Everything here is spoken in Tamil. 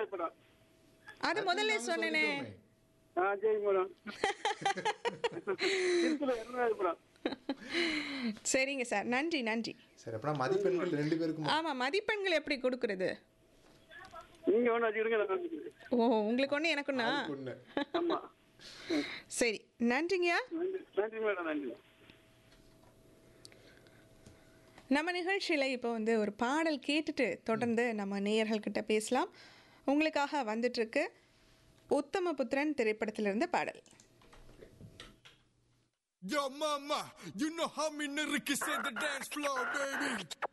இரண்டாவது படம் அது முதல்ல நாம சொன்னேனே சொல்லிட்டோமே. ஆ சரி மேடம் திருச்சியில் இரண்டாவது படம் சரிங்க சார் நன்றி நன்றி சரி அப்படின்னா மதிப்பெண்கள் ரெண்டு பேருக்கும் ஆமா மதிப்பெண்கள் எப்படி கொடுக்கறது நீங்க ஒன்று வச்சுக்கிடுங்க நான் வச்சுக்கிறேன். ஓ உங்களுக்கு ஒன்று எனக்குண்ணா ஒண்ணு ஆமா சரி நன்றிங்கய்யா நன்றி நன்றி மேடம் நன்றி நம்ம நிகழ்ச்சியில் இப்போ வந்து ஒரு பாடல் கேட்டுட்டு தொடர்ந்து நம்ம நேயர்கள்கிட்ட பேசலாம் உங்களுக்காக வந்துட்டுருக்கு உத்தமபுத்திரன் திரைப்படத்திலிருந்து பாடல் Yo, mama, you know how me niggas hit the dance floor, baby.